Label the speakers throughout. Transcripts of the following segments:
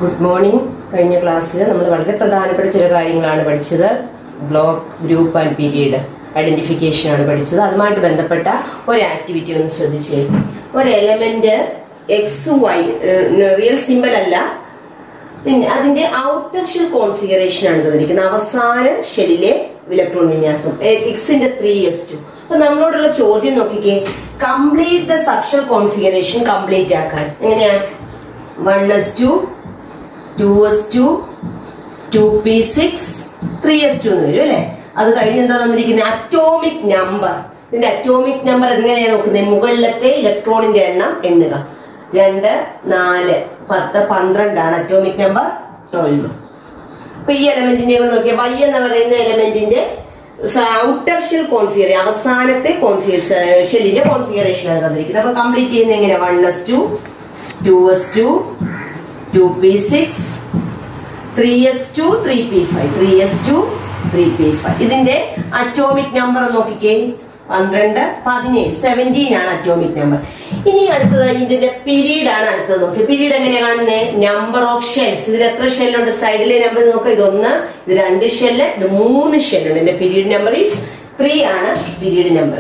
Speaker 1: good morning കഴിഞ്ഞ ക്ലാസ്സിൽ നമ്മൾ വളരെ പ്രധാനപ്പെട്ട ചില കാര്യങ്ങളാണ് പഠിച്ചത് block group and period identification ആണ് പഠിച്ചത് അതുമായിട്ട് ബന്ധപ്പെട്ട ഒരു ആക്ടിവിറ്റി ഒന്ന് ശ്രദ്ധിച്ചേ ഒരു element X Y real symbol അല്ല പിന്നെ അതിന്റെ ഔട്ടർ ഷെൽ കോൺഫിഗറേഷൻ ആണ് തന്നിരിക്കുന്നത് അവസാന ഷെല്ലിലെ ഇലക്ട്രോൺ വിന്യാസം എക്സിന്റെ ത്രീ എസ് ടു അപ്പൊ നമ്മളോടുള്ള ചോദ്യം നോക്കിക്കേ complete the subshell configuration complete ആക്കാൻ എങ്ങനെയാ one S two two S two two P six three S two എന്ന് വരും അല്ലെ അത് കഴിഞ്ഞ് എന്താ തന്നിരിക്കുന്നത് അറ്റോമിക് നമ്പർ ഇതിന്റെ അറ്റോമിക് നമ്പർ എങ്ങനെയാ നോക്കുന്നത് മുകളിലത്തെ ഇലക്ട്രോണിന്റെ എണ്ണം എണ്ണുക രണ്ട് നാല് പത്ത് പന്ത്രണ്ടാണ് അറ്റോമിക് നമ്പർ ട്വൽവ് അപ്പൊ ഈ എലമെന്റിന്റെ കൂടെ നോക്കിയാൽ വൈ എന്ന് പറയുന്ന എലമെന്റിന്റെ ഔട്ടർ ഷെൽ കോൺഫിഗറേഷൻ അവസാനത്തെ കോൺഫിഗറേഷൻ ഷെല്ലിന്റെ കോൺഫിഗറേഷൻ ആണ് തന്നിരിക്കുന്നത് അപ്പൊ കംപ്ലീറ്റ് ചെയ്യുന്ന എങ്ങനെ one S two two S two two P six three S two three P five three S two three P five ഇതിന്റെ അറ്റോമിക് നമ്പർ നോക്കിക്കേ പന്ത്രണ്ട് പതിനേഴ് സെവൻറ്റീൻ ആണ് അറ്റോമിക് നമ്പർ ഇനി അടുത്തത് ഇതിന്റെ പീരീഡ് ആണ് അടുത്തത് നോക്കി പീരീഡ് എങ്ങനെയാ കാണുന്നത് നമ്പർ ഓഫ് ഷെൽസ് ഇതിൽ എത്ര ഷെല്ലുണ്ട് സൈഡിലെ നമ്പർ നോക്കുക ഇതൊന്ന് ഇത് രണ്ട് ഷെല്ല് ഇത് മൂന്ന് ഷെല്ലുണ്ട് ഇതിന്റെ പീരീഡ് നമ്പർ ഈസ് ത്രീ ആണ് പീരീഡ് നമ്പർ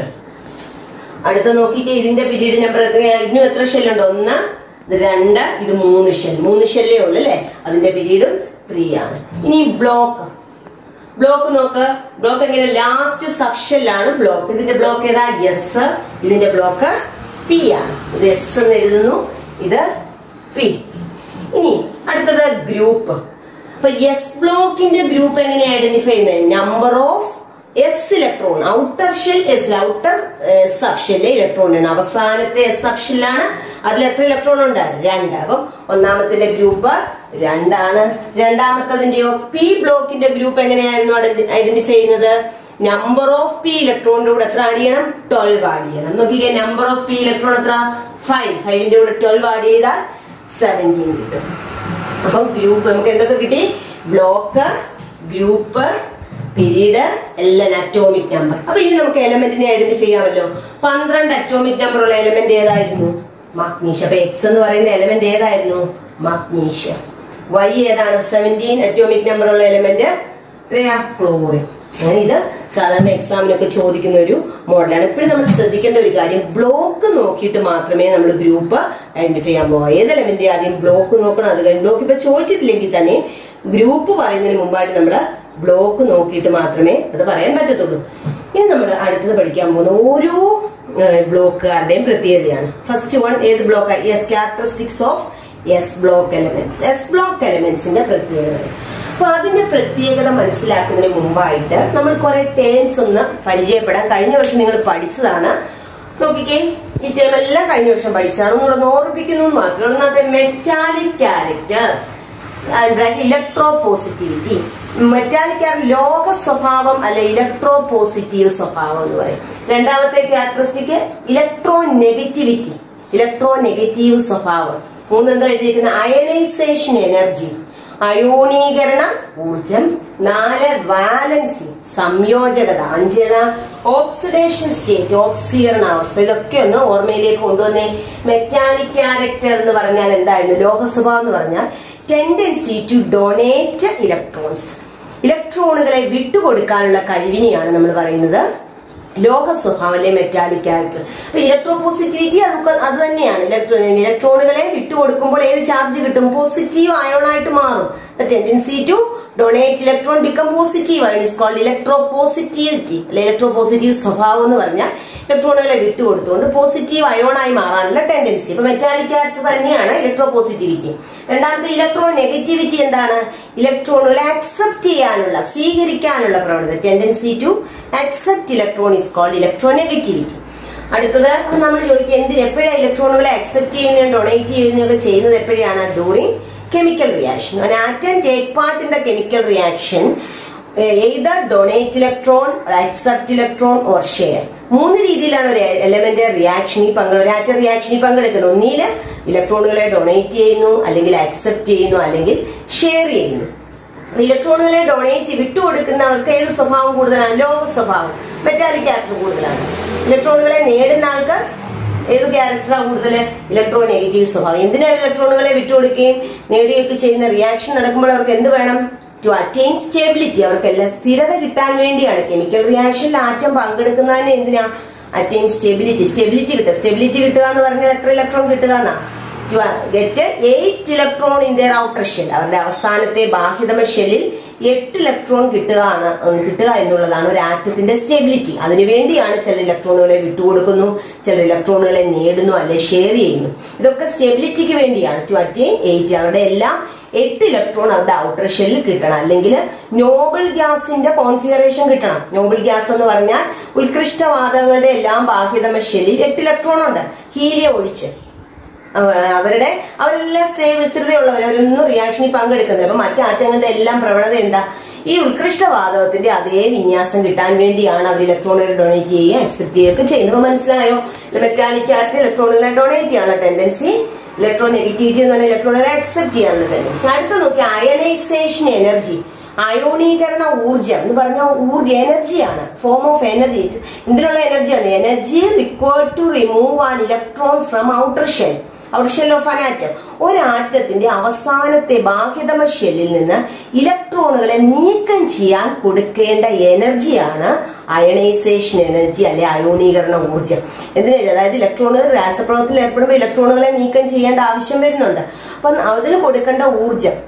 Speaker 1: അടുത്ത നോക്കിക്കേ ഇതിന്റെ പീരീഡ് നമ്പർ എത്രയാ ഇതിനും എത്ര ഷെല്ലുണ്ട് ഒന്ന് ഇത് രണ്ട് ഇത് മൂന്ന് ഷെൽ മൂന്ന് ഷെല്ലേ ഉള്ളു അല്ലെ അതിന്റെ പീരീഡും ത്രീ ആണ് ഇനി ബ്ലോക്ക് ബ്ലോക്ക് നോക്ക് ബ്ലോക്ക് എങ്ങനെ ലാസ്റ്റ് സബ്ഷെല്ലാണ് ബ്ലോക്ക് ഇതിന്റെ ബ്ലോക്ക് ഏതാ എസ് ഇതിന്റെ ബ്ലോക്ക് പി ആണ് ഇത് എസ് എന്ന് എഴുതുന്നു ഇത് പി ഇനി അടുത്തത് ഗ്രൂപ്പ് അപ്പൊ എസ് ബ്ലോക്കിന്റെ ഗ്രൂപ്പ് എങ്ങനെ ഐഡന്റിഫൈ ചെയ്യുന്നത് number of S electron outer shell S outer sub ഷെല്ലിലെ ഇലക്ട്രോൺ ആണ് അവസാനത്തെ എസ് സബ് ഷെല്ലാണ് അതിൽ എത്ര ഇലക്ട്രോൺ ഉണ്ട് രണ്ട് അപ്പം ഒന്നാമത്തിന്റെ ഗ്രൂപ്പ് രണ്ടാണ് രണ്ടാമത്തതിന്റെയോ പി ബ്ലോക്കിന്റെ ഗ്രൂപ്പ് എങ്ങനെയായിരുന്നു ഐഡന്റിഫൈ ചെയ്യുന്നത് നമ്പർ ഓഫ് പി ഇലക്ട്രോണിന്റെ കൂടെ എത്ര ആഡ് ചെയ്യണം ട്വൽവ് ആഡ് ചെയ്യണം നോക്കിക്കേ നമ്പർ ഓഫ് പി ഇലക്ട്രോൺ എത്ര ഫൈവ് ഫൈവിന്റെ കൂടെ ട്വൽവ് ആഡ് ചെയ്താൽ സെവൻറ്റീൻ കിട്ടും അപ്പൊ ഗ്രൂപ്പ് നമുക്ക് എന്തൊക്കെ കിട്ടി ബ്ലോക്ക് ഗ്രൂപ്പ് പീരീഡ് എല്ലാം അറ്റോമിക് നമ്പർ അപ്പൊ ഇനി നമുക്ക് എലമെന്റിനെ ഐഡന്റിഫൈ ചെയ്യാമല്ലോ പന്ത്രണ്ട് അറ്റോമിക് നമ്പർ ഉള്ള എലമെന്റ് ഏതായിരുന്നു മഗ്നീഷ്യം അപ്പൊ എക്സ് എന്ന് പറയുന്ന എലമെന്റ് ഏതായിരുന്നു മഗ്നീഷ്യം വൈ ഏതാണ് സെവൻറ്റീൻ അറ്റോമിക് നമ്പർ ഉള്ള എലമെന്റ് എത്രയാ ക്ലോറിൻ അങ്ങനെ ഇത് സാധാരണ എക്സാമിനൊക്കെ ചോദിക്കുന്ന ഒരു മോഡലാണ് ഇപ്പോഴും നമ്മൾ ശ്രദ്ധിക്കേണ്ട ഒരു കാര്യം ബ്ലോക്ക് നോക്കിയിട്ട് മാത്രമേ നമ്മൾ ഗ്രൂപ്പ് ഐഡന്റിഫൈ ചെയ്യാൻ പോകാം ഏത് എലമെന്റ് ആദ്യം ബ്ലോക്ക് നോക്കണം അത് കഴിഞ്ഞ് ബ്ലോക്ക് ഇപ്പൊ ചോദിച്ചിട്ടില്ലെങ്കിൽ തന്നെ ഗ്രൂപ്പ് പറയുന്നതിന് മുമ്പായിട്ട് നമ്മൾ ബ്ലോക്ക് നോക്കിയിട്ട് മാത്രമേ അത് പറയാൻ പറ്റത്തുള്ളൂ ഇനി നമ്മൾ അടുത്തത് പഠിക്കാൻ പോകുന്ന ഓരോ ബ്ലോക്കുകാരുടെയും പ്രത്യേകതയാണ് ഫസ്റ്റ് വൺ ഏത് block S characteristics of S block elements S block എലമെന്റ്സിന്റെ പ്രത്യേകത അപ്പൊ അതിന്റെ പ്രത്യേകത മനസ്സിലാക്കുന്നതിന് മുമ്പായിട്ട് നമ്മൾ കുറെ ടേംസ് ഒന്ന് പരിചയപ്പെടാൻ കഴിഞ്ഞ വർഷം നിങ്ങൾ പഠിച്ചതാണ് നോക്കിക്കേ ഈ ടേം എല്ലാം കഴിഞ്ഞ വർഷം പഠിച്ചതാണ് ഒന്നുകൂടെ ഓർമ്മിപ്പിക്കുന്നു മാത്രമേ ഒന്നാമത്തെ metallic character electropositivity metallic ലോക സ്വഭാവം അല്ലെ ഇലക്ട്രോ പോസിറ്റീവ് സ്വഭാവം എന്ന് പറയും രണ്ടാമത്തെ characteristic electronegativity electronegative സ്വഭാവം മൂന്നെന്തോ എഴുതിയിരിക്കുന്ന അയണൈസേഷൻ എനർജി അയോണീകരണ ഊർജം നാല് വാലൻസി സംയോജകത അഞ്ചേത ഓക്സിഡേഷൻ സ്റ്റേറ്റ് ഓക്സീകരണ അവസ്ഥ ഇതൊക്കെ ഒന്ന് ഓർമ്മയിലേക്ക് കൊണ്ടുവന്നേ മെറ്റാലിക് ക്യാരക്ടർ എന്ന് പറഞ്ഞാൽ എന്തായിരുന്നു ലോകസ്വഭാവം എന്ന് പറഞ്ഞാൽ ടെൻഡൻസി ടു ഡൊണേറ്റ് ഇലക്ട്രോൺസ് ഇലക്ട്രോണുകളെ വിട്ടുകൊടുക്കാനുള്ള കഴിവിനെയാണ് നമ്മൾ പറയുന്നത് ലോക സ്വഭാവം അല്ലെ മെറ്റാലിക് ക്യാരക്ടർ അപ്പൊ ഇലക്ട്രോ പോസിറ്റിവിറ്റി അത് അത് തന്നെയാണ് ഇലക്ട്രോ ഇലക്ട്രോണുകളെ വിട്ടുകൊടുക്കുമ്പോൾ ഏത് ചാർജ് കിട്ടും പോസിറ്റീവ് അയോണായിട്ട് മാറും tendency to donate electron become positive ആണ് ഇസ് കോൾഡ് ഇലക്ട്രോ പോസിറ്റിവിറ്റി അല്ലെ ഇലക്ട്രോ പോസിറ്റീവ് സ്വഭാവം എന്ന് പറഞ്ഞാൽ ഇലക്ട്രോണുകളെ വിട്ടുകൊടുത്തുകൊണ്ട് പോസിറ്റീവ് അയോണായി മാറാനുള്ള ടെൻഡൻസി അപ്പൊ മെറ്റാലിക് ക്യാരക്ടർ തന്നെയാണ് ഇലക്ട്രോ പോസിറ്റിവിറ്റി രണ്ടാമത്തെ ഇലക്ട്രോ നെഗറ്റിവിറ്റി എന്താണ് ഇലക്ട്രോണുകളെ അക്സെപ്റ്റ് ചെയ്യാനുള്ള സ്വീകരിക്കാനുള്ള പ്രവണത tendency to accept electron is called electronegativity അടുത്തത് നമ്മൾ ചോദിക്കുക എന്തിന് എപ്പോഴാണ് ഇലക്ട്രോണുകളെ അക്സെപ്റ്റ് ചെയ്യുന്നതും ഡൊണേറ്റ് ചെയ്യുന്നതൊക്കെ ചെയ്യുന്നത് എപ്പോഴാണ് during chemical reaction an atom take part in the chemical reaction either donate electron accept electron or share മൂന്ന് രീതിയിലാണ് ഒരു എലമെന്റ് റിയാക്ഷനിൽ പങ്കെടു ഒരു ആറ്റം റിയാക്ഷനിൽ പങ്കെടുക്കുന്നത് ഒന്നിൽ ഇലക്ട്രോണുകളെ ഡൊണേറ്റ് ചെയ്യുന്നു അല്ലെങ്കിൽ അക്സെപ്റ്റ് ചെയ്യുന്നു അല്ലെങ്കിൽ ഷെയർ ചെയ്യുന്നു ഇലക്ട്രോണുകളെ ഡൊണേറ്റ് വിട്ടുകൊടുക്കുന്നവർക്ക് ഏത് സ്വഭാവം കൂടുതലാണ് ലോക സ്വഭാവം മെറ്റാലിക് ആക്ടർ കൂടുതലാണ് ഇലക്ട്രോണുകളെ നേടുന്ന ആൾക്ക് ഏത് ക്യാരക്ടറാ കൂടുതൽ ഇലക്ട്രോ നെഗറ്റീവ് സ്വഭാവം എന്തിനാ ഇലക്ട്രോണുകളെ വിട്ടുകൊടുക്കുകയും നേടുകയൊക്കെ ചെയ്യുന്ന റിയാക്ഷൻ നടക്കുമ്പോൾ അവർക്ക് എന്ത് വേണം ടു അറ്റൈൻ സ്റ്റെബിലിറ്റി അവർക്കെല്ലാം സ്ഥിരത കിട്ടാൻ വേണ്ടിയാണ് കെമിക്കൽ റിയാക്ഷനിൽ ആറ്റം പങ്കെടുക്കുന്നതിന് എന്തിനാ അറ്റൈൻ സ്റ്റെബിലിറ്റി സ്റ്റെബിലിറ്റി കിട്ടുക സ്റ്റെബിലിറ്റി കിട്ടുക എന്ന് പറഞ്ഞാൽ എത്ര ഇലക്ട്രോൺ കിട്ടുക എന്നാ to get eight electron in their outer shell അവരുടെ അവസാനത്തെ ബാഹ്യതമ ഷെല്ലിൽ എട്ട് ഇലക്ട്രോൺ കിട്ടുകയാണ് ഉം, കിട്ടുക എന്നുള്ളതാണ് ഒരു ആറ്റത്തിന്റെ സ്റ്റെബിലിറ്റി അതിനുവേണ്ടിയാണ് ചില ഇലക്ട്രോണുകളെ വിട്ടുകൊടുക്കുന്നു ചില ഇലക്ട്രോണുകളെ നേടുന്നു അല്ലെ ഷെയർ ചെയ്യുന്നു ഇതൊക്കെ സ്റ്റെബിലിറ്റിക്ക് വേണ്ടിയാണ് ടു അറ്റൈൻ എയ്റ്റ് അവരുടെ എല്ലാം എട്ട് ഇലക്ട്രോൺ അവരുടെ ഔട്ടർ ഷെല്ലിൽ കിട്ടണം അല്ലെങ്കിൽ നോബിൾ ഗ്യാസിന്റെ കോൺഫിഗറേഷൻ കിട്ടണം നോബിൾ ഗ്യാസ് എന്ന് പറഞ്ഞാൽ ഉത്കൃഷ്ടവാതകങ്ങളുടെ എല്ലാം ബാഹ്യതമ ഷെല്ലിൽ എട്ട് ഇലക്ട്രോൺ ഉണ്ട് ഹീലിയം ഒഴിച്ച് അവ- അവരുടെ അവരെല്ലാം സ്ഥിര വിസ്തൃതയുള്ളവർ അവരൊന്നും റിയാക്ഷനിൽ പങ്കെടുക്കുന്നില്ല അപ്പൊ മറ്റു ആറ്റങ്ങളുടെ എല്ലാം പ്രവണത എന്താ ഈ ഉത്കൃഷ്ടവാതകത്തിന്റെ അതേ വിന്യാസം കിട്ടാൻ വേണ്ടിയാണ് അവർ ഇലക്ട്രോണുകൾ ഡൊണേറ്റ് ചെയ്യുക അക്സെപ്റ്റ് ചെയ്യുകയൊക്കെ ചെയ്യുന്നത് അപ്പൊ മനസ്സിലായോ മെറ്റാലിക് ആയിട്ട് ഇലക്ട്രോണുകളെ ഡൊണേറ്റ് ചെയ്യാനുള്ള ടെൻഡൻസി ഇലക്ട്രോൺ നെഗറ്റിവിറ്റി എന്ന് പറഞ്ഞാൽ ഇലക്ട്രോണുകളെ അക്സെപ്റ്റ് ചെയ്യാനുള്ള ടെൻഡൻസി അടുത്ത നോക്കി അയണൈസേഷൻ എനർജി അയോണീകരണ ഊർജം എന്ന് പറഞ്ഞാൽ ഊർജ എനർജിയാണ് ഫോം ഓഫ് എനർജി ഇതിനുള്ള എനർജിയാണ് energy required to remove an electron from outer shell outer shell of an atom ഒരു ആറ്റത്തിന്റെ അവസാനത്തെ ബാഹ്യതമ ഷെല്ലിൽ നിന്ന് ഇലക്ട്രോണുകളെ നീക്കം ചെയ്യാൻ കൊടുക്കേണ്ട എനർജിയാണ് അയണൈസേഷൻ എനർജി അല്ലെ അയോണീകരണ ഊർജം എന്തിനാ അതായത് ഇലക്ട്രോണുകൾ രാസപ്രവർത്തനത്തിൽ ഏർപ്പെടുമ്പോൾ ഇലക്ട്രോണുകളെ നീക്കം ചെയ്യേണ്ട ആവശ്യം വരുന്നുണ്ട് അപ്പൊ അതിന് കൊടുക്കേണ്ട ഊർജം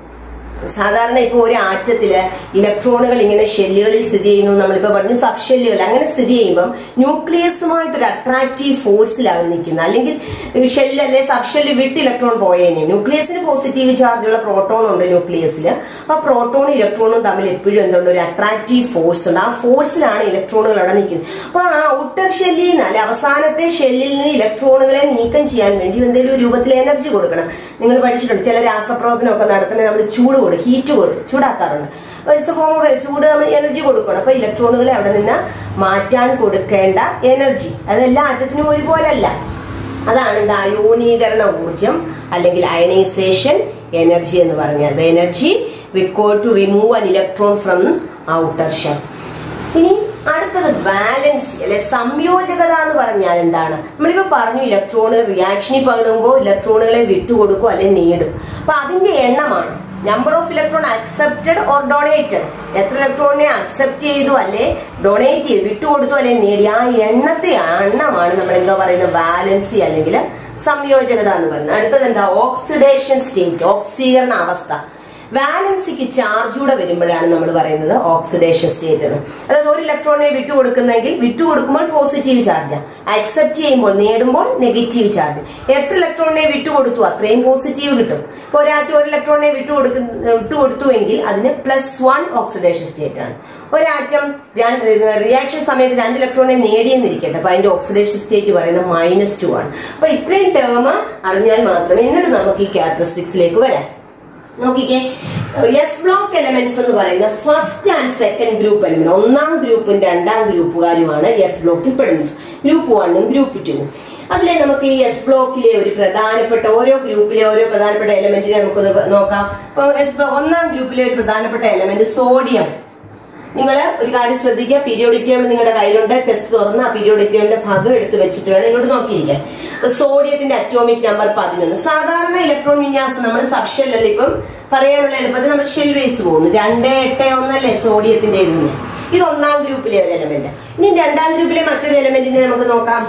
Speaker 1: സാധാരണ ഇപ്പൊ ഒരു ആറ്റത്തില് ഇലക്ട്രോണുകൾ ഇങ്ങനെ ഷെല്ലുകളിൽ സ്ഥിതി ചെയ്യുന്നു നമ്മളിപ്പോ പറഞ്ഞു സബ് ഷെല്ലുകൾ അങ്ങനെ സ്ഥിതി ചെയ്യുമ്പോൾ ന്യൂക്ലിയസുമായിട്ട് ഒരു അട്രാക്റ്റീവ് ഫോഴ്സിലാണ് നിൽക്കുന്നത് അല്ലെങ്കിൽ ഷെല്ല് അല്ലെ സബ് ഷെല്ല് വിട്ട് ഇലക്ട്രോൺ പോയേനെ ന്യൂക്ലിയസിന് പോസിറ്റീവ് ചാർജുള്ള പ്രോട്ടോൺ ഉണ്ട് ന്യൂക്ലിയസിൽ അപ്പൊ പ്രോട്ടോണും ഇലക്ട്രോണും തമ്മിൽ എപ്പോഴും എന്തുണ്ട് ഒരു അട്രാക്റ്റീവ് ഫോഴ്സ് ഉണ്ട് ആ ഫോഴ്സിലാണ് ഇലക്ട്രോണുകൾ അവിടെ നിൽക്കുന്നത് അപ്പൊ ആ ഔട്ടർ ഷെല്ലിൽ നിന്ന് അല്ലെ അവസാനത്തെ ഷെല്ലിൽ നിന്ന് ഇലക്ട്രോണുകളെ നീക്കം ചെയ്യാൻ വേണ്ടി എന്തെങ്കിലും ഒരു രൂപത്തിൽ എനർജി കൊടുക്കണം നിങ്ങൾ പഠിച്ചിട്ടുണ്ട് ചില രാസപ്രവർത്തനമൊക്കെ നടത്തുന്ന നമ്മൾ ചൂട് കൊടുക്കും ഹീറ്റ് കൊടുക്കും ചൂടാക്കാറുണ്ട് ഇറ്റ്സ് ഫോം ഓഫ് ചൂട് നമ്മൾ എനർജി കൊടുക്കണം അപ്പൊ ഇലക്ട്രോണുകളെ അവിടെ നിന്ന് മാറ്റാൻ കൊടുക്കേണ്ട എനർജി അതെല്ലാ ആറ്റത്തിനും ഒരുപോലല്ല അതാണ് ഇത് അയോണീകരണ ഊർജം അല്ലെങ്കിൽ അയണൈസേഷൻ എനർജി എന്ന് പറഞ്ഞാൽ the energy required to remove an electron from outer shell ഇനി അടുത്തത് ബാലൻസ് അല്ലെ സംയോജകത എന്ന് പറഞ്ഞാൽ എന്താണ് നമ്മളിപ്പോ പറഞ്ഞു ഇലക്ട്രോണ് റിയാക്ഷനിൽ പകരുമ്പോൾ ഇലക്ട്രോണുകളെ വിട്ടുകൊടുക്കും അല്ലെ നേടും അപ്പൊ അതിന്റെ എണ്ണമാണ് number of electron accepted or donated എത്ര ഇലക്ട്രോണിനെ അക്സെപ്റ്റ് ചെയ്തു അല്ലെ ഡൊണേറ്റ് ചെയ്തു വിട്ടുകൊടുത്തു അല്ലെ നേടി ആ എണ്ണത്തെ എണ്ണമാണ് നമ്മൾ എന്താ പറയുന്നത് ബാലൻസി അല്ലെങ്കിൽ സംയോജകത എന്ന് പറയുന്നത് അടുത്തത് എന്താ ഓക്സിഡേഷൻ സ്റ്റേറ്റ് ഓക്സീകരണ അവസ്ഥ വാലൻസിക്ക് ചാർജൂടെ വരുമ്പോഴാണ് നമ്മൾ പറയുന്നത് ഓക്സിഡേഷൻ സ്റ്റേറ്റ് എന്ന് അതായത് ഒരു ഇലക്ട്രോണിനെ വിട്ടുകൊടുക്കുന്നെങ്കിൽ വിട്ടുകൊടുക്കുമ്പോൾ പോസിറ്റീവ് ചാർജ് അക്സെപ്റ്റ് ചെയ്യുമ്പോൾ നേടുമ്പോൾ നെഗറ്റീവ് ചാർജ് എത്ര ഇലക്ട്രോണിനെ വിട്ടുകൊടുത്തു അത്രയും പോസിറ്റീവ് കിട്ടും ഇപ്പൊ ഒരാൾക്ക് ഒരു ഇലക്ട്രോണിനെ വിട്ടുകൊടുക്കുന്ന വിട്ടുകൊടുത്തുവെങ്കിൽ അതിന് പ്ലസ് വൺ ഓക്സിഡേഷൻ സ്റ്റേറ്റ് ആണ് ഒരാറ്റം റിയാക്ഷൻ സമയത്ത് രണ്ട് ഇലക്ട്രോണിനെ നേടിയെന്നിരിക്കട്ടെ അപ്പൊ അതിന്റെ ഓക്സിഡേഷൻ സ്റ്റേറ്റ് പറയുന്നത് മൈനസ് ടു ആണ് അപ്പൊ ഇത്രയും ടേം അറിഞ്ഞാൽ മാത്രമേ എന്നിട്ട് നമുക്ക് ഈ ക്യാരക്ടറിസ്റ്റിക്സിലേക്ക് വരാം നോക്കിക്കേ എസ് ബ്ലോക്ക് എലമെന്റ്സ് എന്ന് പറയുന്ന first and second group element ഒന്നാം ഗ്രൂപ്പും രണ്ടാം ഗ്രൂപ്പുകാരുമാണ് എസ് ബ്ലോക്കിൽ പെടുന്നത് ഗ്രൂപ്പ് വണ്ണും ഗ്രൂപ്പ് ടു അതിലെ നമുക്ക് ഈ എസ് ബ്ലോക്കിലെ ഒരു പ്രധാനപ്പെട്ട ഓരോ ഗ്രൂപ്പിലെ ഓരോ പ്രധാനപ്പെട്ട എലമെന്റിനെ നമുക്ക് നോക്കാം ഇപ്പൊ എസ് ബ്ലോ ഒന്നാം ഗ്രൂപ്പിലെ ഒരു പ്രധാനപ്പെട്ട എലമെന്റ് സോഡിയം നിങ്ങൾ ഒരു കാര്യം ശ്രദ്ധിക്കുക പീരിയോഡിക് ടേബിൾ നിങ്ങളുടെ കയ്യിലുണ്ട് ടെസ്റ്റ് തുറന്ന് ആ പീരിയോഡിക് ടേബിളിന്റെ ഭാഗം എടുത്ത് വെച്ചിട്ട് വേണം ഇങ്ങോട്ട് നോക്കിയിരിക്കാൻ അപ്പൊ സോഡിയത്തിന്റെ അറ്റോമിക് നമ്പർ പതിനൊന്ന് സാധാരണ ഇലക്ട്രോൺ വിന്യാസം നമ്മൾ സബ്ഷെല്ലല്ല ഇപ്പം പറയാനുള്ള എളുപ്പത്തിൽ നമ്മൾ ഷെൽ വേസ് പോകുന്നു രണ്ട് എട്ട് ഒന്നല്ലേ സോഡിയത്തിന്റെ എഴുതുന്നത് ഇത് ഒന്നാം ഗ്രൂപ്പിലെ ഒരു എലമെന്റ് ഇനി രണ്ടാം ഗ്രൂപ്പിലെ മറ്റൊരു എലമെന്റിനെ നമുക്ക് നോക്കാം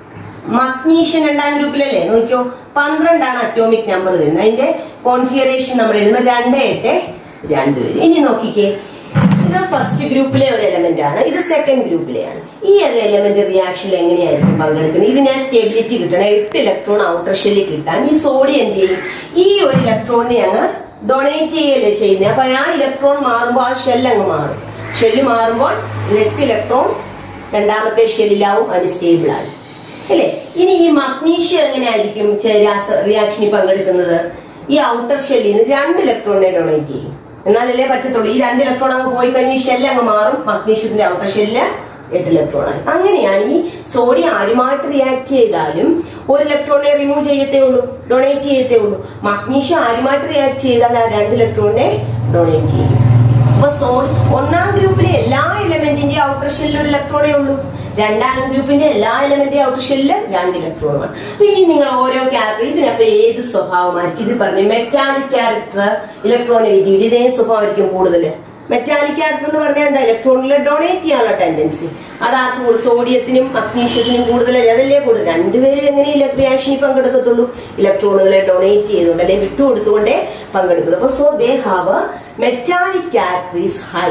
Speaker 1: മഗ്നീഷ്യൻ രണ്ടാം ഗ്രൂപ്പിലല്ലേ നോക്കിയോ പന്ത്രണ്ടാണ് അറ്റോമിക് നമ്പർ വരുന്നത് അതിന്റെ കോൺഫിഗറേഷൻ നമ്മൾ എഴുതുമ്പോൾ രണ്ട് എട്ട് രണ്ട് വരും ഇനി നോക്കിക്കേ ഇത് ഫസ്റ്റ് ഗ്രൂപ്പിലെ ഒരു എലമെന്റ് ആണ് ഇത് സെക്കൻഡ് ഗ്രൂപ്പിലെയാണ് ഈ ഒരു എലമെന്റ് റിയാക്ഷനിൽ എങ്ങനെയായിരിക്കും പങ്കെടുക്കുന്നത് ഇത് ഞാൻ സ്റ്റെബിലിറ്റി കിട്ടണം എട്ട് ഇലക്ട്രോൺ ഔട്ടർ ഷെല്ലിൽ കിട്ടാൻ ഈ സോഡിയം എന്ത് ചെയ്യും ഈ ഒരു ഇലക്ട്രോണിനെ അങ്ങ് ഡൊണേറ്റ് ചെയ്യല്ലേ ചെയ്യുന്നത് അപ്പൊ ആ ഇലക്ട്രോൺ മാറുമ്പോൾ ആ ഷെൽ അങ്ങ് മാറും ഷെല്ല് മാറുമ്പോൾ എട്ട് ഇലക്ട്രോൺ രണ്ടാമത്തെ ഷെല്ലിലാവും അത് സ്റ്റേബിൾ ആയി അല്ലേ ഇനി ഈ മഗ്നീഷ്യം എങ്ങനെയായിരിക്കും റിയാക്ഷനിൽ പങ്കെടുക്കുന്നത് ഈ ഔട്ടർ ഷെല്ലിൽ നിന്ന് രണ്ട് ഇലക്ട്രോണിനെ ഡൊണേറ്റ് ചെയ്യും എന്നാലല്ലേ പറ്റത്തുള്ളൂ ഈ രണ്ട് ഇലക്ട്രോൺ അങ്ങ് പോയി കഴിഞ്ഞ് ഈ ഷെല്ല് അങ്ങ് മാറും മഗ്നീഷ്യത്തിന്റെ ഔട്ടർ ഷെല്ല് എട്ട് ഇലക്ട്രോൺ ആയി അങ്ങനെയാണ് ഈ സോഡിയം ആരുമായിട്ട് റിയാക്ട് ചെയ്താലും ഒരു ഇലക്ട്രോണിനെ റിമൂവ് ചെയ്യത്തേ ഉള്ളൂ ഡൊണേറ്റ് ചെയ്യത്തേ ഉള്ളൂ മഗ്നീഷ്യം ആരുമായിട്ട് റിയാക്ട് ചെയ്താൽ ആ രണ്ട് ഇലക്ട്രോണിനെ ഡൊണേറ്റ് ചെയ്യും അപ്പൊ സോ ഒന്നാം ഗ്രൂപ്പിലെ എല്ലാ എലമെന്റും എലമെന്റിന്റെ ഔട്ടർ ഷെല്ലിൽ ഒരു ഇലക്ട്രോണേ ഉള്ളൂ രണ്ടാം ഗ്രൂപ്പിന്റെ എല്ലാ എലമെന്റിന്റെ ഔട്ടർ ഷെല്ലിൽ രണ്ട് ഇലക്ട്രോണുമാണ് അപ്പൊ ഇനി നിങ്ങൾ ഓരോ ക്യാരക്ടർ ഇതിനപ്പോ ഏത് സ്വഭാവമായിരിക്കും ഇത് പറഞ്ഞു മെറ്റാലിക് ക്യാരക്ടർ ഇലക്ട്രോനെഗറ്റിവിറ്റി ഇതേ സ്വഭാവമായിരിക്കും കൂടുതൽ മെറ്റാലിക് ക്യാരക്ടർ എന്ന് പറഞ്ഞാൽ എന്താ ഇലക്ട്രോണുകളെ ഡൊണേറ്റ് ചെയ്യാനുള്ള ടെൻഡൻസി അതാ കൂടുതൽ സോഡിയത്തിനും മഗ്നീഷ്യത്തിനും കൂടുതലല്ലേ അതല്ലേ കൂടുതൽ രണ്ടുപേരും എങ്ങനെ റിയാക്ഷനിൽ പങ്കെടുക്കത്തുള്ളൂ ഇലക്ട്രോണുകളെ ഡൊണേറ്റ് ചെയ്തുകൊണ്ട് അല്ലെങ്കിൽ വിട്ടുകൊടുത്തുകൊണ്ടേ പങ്കെടുക്കുന്നു അപ്പൊ so they have metallic character is high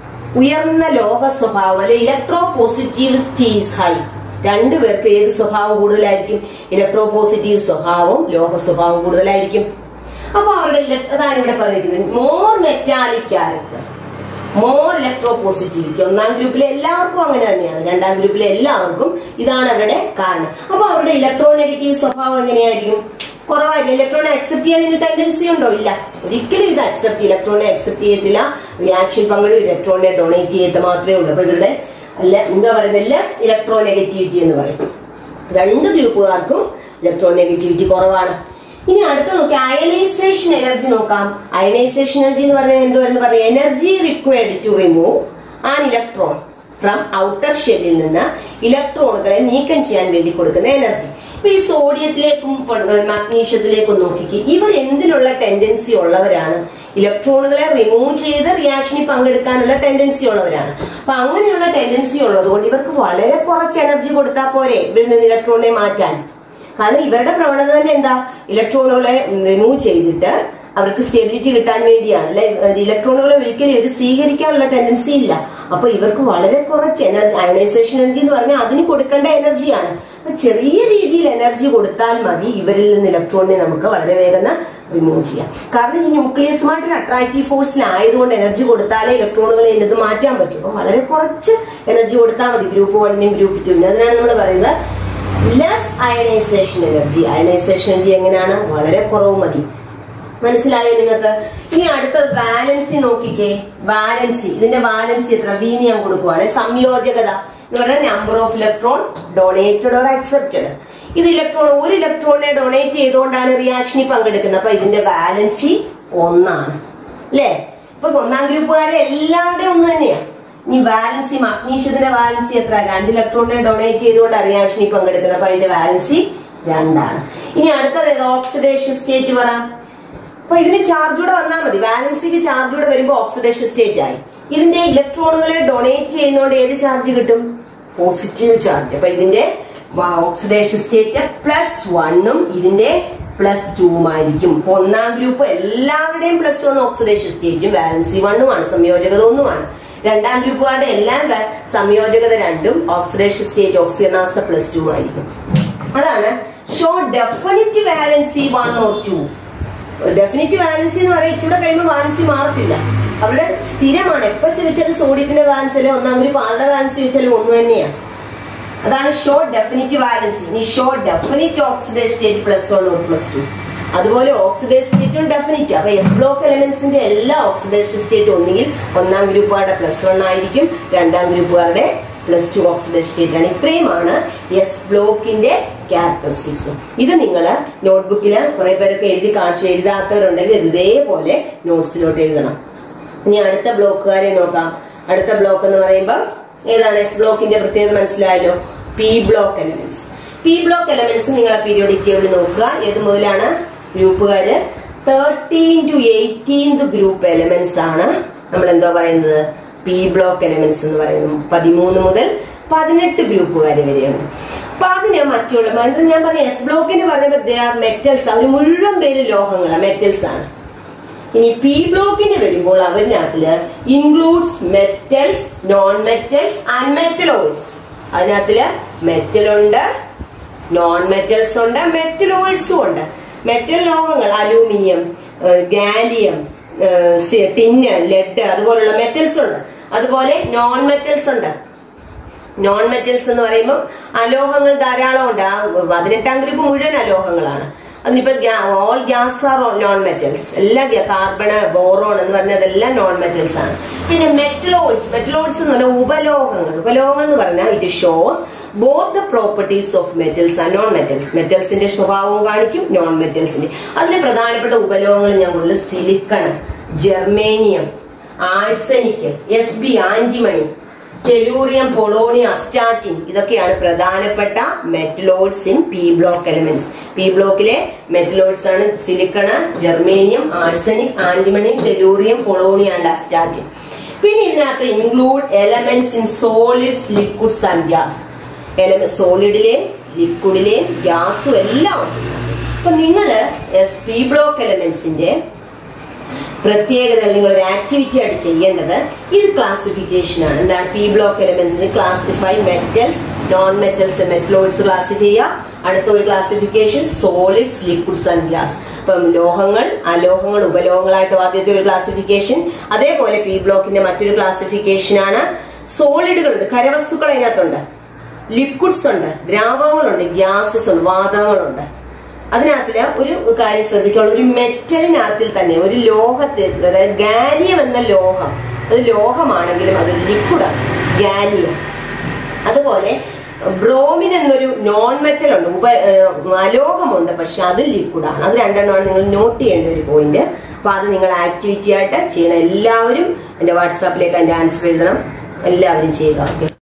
Speaker 1: ഉയർന്ന ലോക സ്വഭാവം അല്ലെ ഇലക്ട്രോ പോസിറ്റിവിറ്റി ഈസ് ഹൈ രണ്ടുപേർക്ക് ഏത് സ്വഭാവം കൂടുതലായിരിക്കും ഇലക്ട്രോ പോസിറ്റീവ് സ്വഭാവവും ലോക സ്വഭാവം കൂടുതലായിരിക്കും അപ്പൊ അവരുടെ ഇല- അതാണ് ഇവിടെ പറഞ്ഞിരിക്കുന്നത് more metallic character more electropositivity ഒന്നാം ഗ്രൂപ്പിലെ എല്ലാവർക്കും അങ്ങനെ തന്നെയാണ് രണ്ടാം ഗ്രൂപ്പിലെ എല്ലാവർക്കും ഇതാണ് അവരുടെ കാരണം അപ്പൊ അവരുടെ ഇലക്ട്രോ നെഗറ്റീവ് സ്വഭാവം എങ്ങനെയായിരിക്കും കുറവായിരിക്കും ഇലക്ട്രോണെ അക്സെപ്റ്റ് ചെയ്യാൻ ഇതിന് ടെൻഡൻസി ഉണ്ടോ ഇല്ല ഒരിക്കലും ഇത് അക്സെപ്റ്റ് ഇലക്ട്രോണെ അക്സെപ്റ്റ് ചെയ്യത്തില്ല റിയാക്ഷൻ പങ്കെടുക്കും ഇലക്ട്രോണിനെ ഡൊണേറ്റ് ചെയ്ത് മാത്രമേ ഉള്ളൂ അപ്പൊ ഇവരുടെ അല്ല എന്താ പറയുന്നത് ലെസ് ഇലക്ട്രോ നെഗറ്റിവിറ്റി എന്ന് പറയും രണ്ട് ഗ്രൂപ്പുകാർക്കും ഇലക്ട്രോൺ നെഗറ്റിവിറ്റി കുറവാണ് ഇനി അടുത്ത നോക്കി അയണൈസേഷൻ എനർജി നോക്കാം അയണൈസേഷൻ എനർജി എന്ന് പറഞ്ഞാൽ എന്തുവരെന്ന് പറഞ്ഞാൽ energy required to remove an electron from outer ഷെല്ലിൽ നിന്ന് ഇലക്ട്രോണുകളെ നീക്കം ചെയ്യാൻ വേണ്ടി കൊടുക്കുന്ന എനർജി ഇപ്പൊ ഈ സോഡിയത്തിലേക്കും മഗ്നീഷ്യത്തിലേക്കും നോക്കിക്ക് ഇവർ എന്തിനുള്ള ടെൻഡൻസി ഉള്ളവരാണ് ഇലക്ട്രോണുകളെ റിമൂവ് ചെയ്ത് റിയാക്ഷനിൽ പങ്കെടുക്കാനുള്ള ടെൻഡൻസി ഉള്ളവരാണ് അപ്പൊ അങ്ങനെയുള്ള ടെൻഡൻസി ഉള്ളത് കൊണ്ട് ഇവർക്ക് വളരെ കുറച്ച് എനർജി കൊടുത്താൽ പോരെ ഇവരിൽ നിന്ന് ഇലക്ട്രോണിനെ മാറ്റാൻ കാരണം ഇവരുടെ പ്രവണത തന്നെ എന്താ ഇലക്ട്രോണുകളെ റിമൂവ് ചെയ്തിട്ട് അവർക്ക് സ്റ്റെബിലിറ്റി കിട്ടാൻ വേണ്ടിയാണ് അല്ലെ ഇലക്ട്രോണുകളെ ഒരിക്കലും ഇത് സ്വീകരിക്കാനുള്ള ടെൻഡൻസി ഇല്ല അപ്പൊ ഇവർക്ക് വളരെ കുറച്ച് എനർജി അയണൈസേഷൻ എനർജി എന്ന് പറഞ്ഞാൽ അതിന് കൊടുക്കേണ്ട എനർജിയാണ് അപ്പൊ ചെറിയ രീതിയിൽ എനർജി കൊടുത്താൽ മതി ഇവരിൽ നിന്ന് ഇലക്ട്രോണിനെ നമുക്ക് വളരെ വേഗം റിമൂവ് ചെയ്യാം കാരണം ഈ ന്യൂക്ലിയസുമായിട്ടൊരു അട്രാക്റ്റീവ് ഫോഴ്സിലായതുകൊണ്ട് എനർജി കൊടുത്താലേ ഇലക്ട്രോണുകളെ ഇതിനകത്ത് മാറ്റാൻ പറ്റും അപ്പൊ വളരെ കുറച്ച് എനർജി കൊടുത്താൽ മതി ഗ്രൂപ്പ് വണ്ണിനും ഗ്രൂപ്പ് ടുവിനും അതിനാണ് നമ്മൾ പറയുന്നത് less ionisation energy ionisation energy എങ്ങനെയാണ് വളരെ കുറവ് മതി മനസ്സിലായോ നിങ്ങൾക്ക് ഇനി അടുത്തത് വാലൻസി നോക്കിക്കേ വാലൻസി ഇതിന്റെ വാലൻസി എത്ര വി ഞാൻ കൊടുക്കുവാണ് സംയോജകത എന്ന് പറഞ്ഞാൽ number of electron donated or accepted ഇത് ഇലക്ട്രോൺ ഒരു ഇലക്ട്രോണിനെ ഡൊണേറ്റ് ചെയ്തുകൊണ്ടാണ് റിയാക്ഷനിൽ പങ്കെടുക്കുന്നത് അപ്പൊ ഇതിന്റെ വാലൻസി ഒന്നാണ് അല്ലേ ഇപ്പൊ ഒന്നാം ഗ്രൂപ്പുകാരെ എല്ലാവരുടെയും ഒന്ന് തന്നെയാണ് ഇനി വാലൻസി മഗ്നീഷ്യത്തിന്റെ വാലൻസി എത്ര രണ്ട് ഇലക്ട്രോണിനെ ഡൊണേറ്റ് ചെയ്തുകൊണ്ട് റിയാക്ഷനിൽ പങ്കെടുക്കുന്നത് അപ്പൊ അതിന്റെ വാലൻസി രണ്ടാണ് ഇനി അടുത്തത് ഓക്സിഡേഷൻ സ്റ്റേറ്റ് പറ അപ്പൊ ഇതിന് ചാർജ് കൂടെ വന്നാൽ മതി വാലൻസിക്ക് ചാർജ് കൂടെ വരുമ്പോൾ ഓക്സിഡേഷൻ സ്റ്റേറ്റ് ആയി ഇതിന്റെ ഇലക്ട്രോണുകളെ ഡൊണേറ്റ് ചെയ്യുന്നതുകൊണ്ട് ഏത് ചാർജ് കിട്ടും പോസിറ്റീവ് ചാർജ് അപ്പൊ ഇതിന്റെ ഓക്സിഡേഷൻ സ്റ്റേറ്റ് പ്ലസ് വണ്ണും ഇതിന്റെ പ്ലസ് ടൂവും ആയിരിക്കും അപ്പൊ ഒന്നാം ഗ്രൂപ്പ് എല്ലാവരുടെയും പ്ലസ് വൺ ഓക്സിഡേഷൻ സ്റ്റേറ്റും വാലൻസി വണ്ണുമാണ് സംയോജകത ഒന്നുമാണ് രണ്ടാം ഗ്രൂപ്പുകാരുടെ എല്ലാം വ- സംയോജകത രണ്ടും ഓക്സിഡേഷൻ സ്റ്റേറ്റ് ഓക്സിജനാവസ്ഥ പ്ലസ് ടു ആയിരിക്കും അതാണ് show definite valency one or two definite valency എന്ന് പറയാം ഇച്ചിരി കഴിയുമ്പോൾ വാലൻസി മാറത്തില്ല അവിടെ സ്ഥിരമാണ് എപ്പോ ചോദിച്ചാലും സോഡിയത്തിന്റെ വാലൻസ് അല്ലെ ഒന്നാം ഗ്രൂപ്പ് ആരുടെ വാലൻസ് ചോദിച്ചാലും ഒന്ന് തന്നെയാണ് അതാണ് ഷോ ഡെഫിനിറ്റ് വാലൻസി ഇനി show definite oxidation state plus one or plus two അതുപോലെ ഓക്സിഡേഷൻ സ്റ്റേറ്റും ഡെഫിനിറ്റ് അപ്പൊ എസ് ബ്ലോക്ക് എലമെന്റ്സിന്റെ എല്ലാ ഓക്സിഡേഷൻ സ്റ്റേറ്റ് ഒന്നുകിൽ ഒന്നാം ഗ്രൂപ്പുകാരുടെ പ്ലസ് വൺ ആയിരിക്കും രണ്ടാം ഗ്രൂപ്പുകാരുടെ പ്ലസ് ടു ഓക്സിഡേഷൻ സ്റ്റേറ്റ് ആണ് ഇത്രയുമാണ് എസ് ബ്ലോക്കിന്റെ ക്യാരക്ടറിസ്റ്റിക്സ് ഇത് നിങ്ങൾ നോട്ട്ബുക്കിൽ കുറെ പേരൊക്കെ എഴുതി കാണിച്ചു എഴുതാത്തവരുണ്ടെങ്കിൽ ഇത് ഇതേപോലെ നോട്ട്സിലോട്ട് എഴുതണം ഇനി അടുത്ത ബ്ലോക്കുകാരെ നോക്കാം അടുത്ത ബ്ലോക്ക് എന്ന് പറയുമ്പോൾ ഏതാണ് എസ് ബ്ലോക്കിന്റെ പ്രത്യേകത മനസ്സിലായല്ലോ P block elements P block elements നിങ്ങൾ പീരിയോഡിക് ടേബിൾ നോക്കുക ഏത് മുതലാണ് ഗ്രൂപ്പുകാര് thirteen to eighteenth group elements ആണ് നമ്മൾ എന്തോ പറയുന്നത് പി ബ്ലോക്ക് എലമെന്റ്സ് എന്ന് പറയുന്നത് പതിമൂന്ന് മുതൽ പതിനെട്ട് ഗ്രൂപ്പുകാര് വരെയുണ്ട് അപ്പൊ അതിന് മറ്റുള്ള അത് ഞാൻ പറഞ്ഞ എസ് ബ്ലോക്കിന് പറഞ്ഞപ്പോൾ മെറ്റൽസ് അവർ മുഴുവൻ പേര് ലോഹങ്ങളാണ് മെറ്റൽസ് ആണ് ഇനി പി ബ്ലോക്കിന് വരുമ്പോൾ അവരിനകത്തില് includes metals non metals and metalloids അതിനകത്തില് മെറ്റൽ ഉണ്ട് നോൺ മെറ്റൽസ് ഉണ്ട് മെറ്റലോയിഡ്സും ഉണ്ട് മെറ്റൽ ലോഹങ്ങൾ അലൂമിനിയം ഗാലിയം ടിന്ന് ലെഡ് അതുപോലുള്ള മെറ്റൽസ് ഉണ്ട് അതുപോലെ നോൺ മെറ്റൽസ് ഉണ്ട് നോൺ മെറ്റൽസ് എന്ന് പറയുമ്പോൾ അലോഹങ്ങൾ ധാരാളം ഉണ്ട് ആ പതിനെട്ടാം ഗ്രൂപ്പ് മുഴുവൻ അലോഹങ്ങളാണ് അതിനിപ്പോ all gas are non metals എല്ലാ കാർബൺ ബോറോൺ എന്ന് പറഞ്ഞാൽ അതെല്ലാം നോൺ മെറ്റൽസ് ആണ് പിന്നെ മെറ്റലോയിഡ്സ് മെറ്റലോയിഡ്സ് എന്ന് പറഞ്ഞാൽ ഉപലോഹങ്ങൾ ഉപലോഹങ്ങൾ എന്ന് പറഞ്ഞാൽ it shows both the properties of metals and non metals മെറ്റൽസിന്റെ സ്വഭാവവും കാണിക്കും നോൺ മെറ്റൽസിന്റെ അതിലെ പ്രധാനപ്പെട്ട ഉപലോഹങ്ങൾ ഞാൻ കൂടുതൽ silicon germanium arsenic S B antimony tellurium polonium astatine ഇതൊക്കെയാണ് പ്രധാനപ്പെട്ട metalloids in P block elements P ബ്ലോക്കിലെ മെറ്റലോയിഡ്സ് ആണ് silicon germanium arsenic antimonium tellurium polonium and astatine പിന്നെ ഇതിനകത്ത് include elements in solids liquids and gas element സോളിഡിലെയും ലിക്വിഡിലെയും ഗ്യാസും എല്ലാം ഉണ്ട് അപ്പൊ നിങ്ങള് പി ബ്ലോക്ക് എലമെന്റ്സിന്റെ പ്രത്യേകതകൾ നിങ്ങൾ ഒരു ആക്ടിവിറ്റി ആയിട്ട് ചെയ്യേണ്ടത് ഇത് ക്ലാസിഫിക്കേഷൻ ആണ് എന്താണ് പി ബ്ലോക്ക് എലമെന്റ്സിന് classify metals non metals metalloids classify ചെയ്യുക അടുത്ത ഒരു classification solids liquids and gas ഇപ്പം ലോഹങ്ങൾ അലോഹങ്ങൾ ഉപലോഹങ്ങളായിട്ട് ആദ്യത്തെ ഒരു ക്ലാസിഫിക്കേഷൻ അതേപോലെ പി ബ്ലോക്കിന്റെ മറ്റൊരു ക്ലാസിഫിക്കേഷൻ ആണ് സോളിഡുകളുണ്ട് കരവസ്തുക്കൾ അതിനകത്തുണ്ട് ലിക്വിഡ്സ് ഉണ്ട് ദ്രാവകങ്ങളുണ്ട് ഗ്യാസസ് ഉണ്ട് വാതകങ്ങളുണ്ട് അതിനകത്തില് ഒരു കാര്യം ശ്രദ്ധിക്കാനുള്ള ഒരു മെറ്റലിനകത്തിൽ തന്നെ ഒരു ലോഹത്തിൽ അതായത് ഗാലിയം എന്ന ലോഹം അത് ലോഹമാണെങ്കിലും അതൊരു ലിക്വിഡാണ് ഗാലിയം അതുപോലെ ബ്രോമിൻ എന്നൊരു നോൺ മെറ്റൽ ഉണ്ട് ഉപ ഏഹ് അലോഹമുണ്ട് പക്ഷെ അത് ലിക്വിഡാണ് അത് രണ്ടെണ്ണമാണ് നിങ്ങൾ നോട്ട് ചെയ്യേണ്ട ഒരു പോയിന്റ് അപ്പൊ അത് നിങ്ങൾ ആക്ടിവിറ്റി ആയിട്ട് ചെയ്യണം എല്ലാവരും എന്റെ വാട്സാപ്പിലേക്ക് അതിന്റെ ആൻസർ എഴുതണം എല്ലാവരും ചെയ്യുക ഓക്കെ